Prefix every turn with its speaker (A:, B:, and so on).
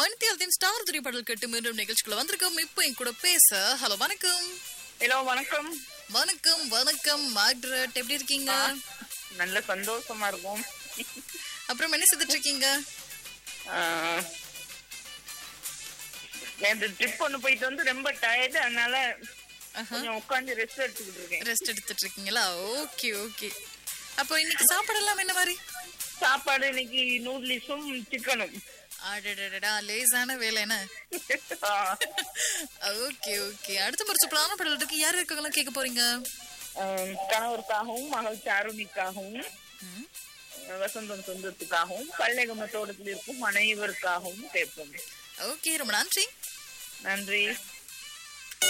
A: மணித்தியாலத்தின் star திரைப்படல் கேட்டு மீண்டும் நிகழ்ச்சிக்குள்ள வந்திருக்கோம் இப்போ என் கூட பேச ஹலோ வணக்கம்
B: ஹலோ வணக்கம்
A: வணக்கம் வணக்கம் மார்க்ரெட் எப்படி இருக்கீங்க
B: நல்ல சந்தோஷமா இருக்கும்
A: அப்புறம் என்ன செய்துட்டு இருக்கீங்க
B: ஆஹ், நேத்து ட்ரிப் ஒண்ணு போயிட்டு வந்து ரொம்ப டயர்டு அதனால கொஞ்சம் உட்காந்து ரெஸ்ட் எடுத்துக்கிட்டு இருக்கேன்
A: ரெஸ்ட் எடுத்துட்டு இருக்கீங்களா ஓகே ஓகே அப்போ இன்னைக்கு சாப்பாடெல்லாம் என்ன மாதிரி
B: சாப்பாடு இன்னைக்கு நூடுல்ஸும் சிக்கனும்
A: அடடடடா லேசான வேலை என்ன ஓகே ஓகே அடுத்த ஒரு சூப்பரான படத்துக்கு யார் இருக்காங்களாம் கேட்க போறீங்க
B: கணவருக்காகவும் மகள் சாருணிக்காகவும்
A: ம்.
B: வசந்தம் சொந்தத்துக்காகவும் பல்லேகம தோட்டத்தில் இருக்கும் அனைவருக்காகவும் கேட்போம்
A: ஓகே ரொம்ப நன்றி
B: நன்றி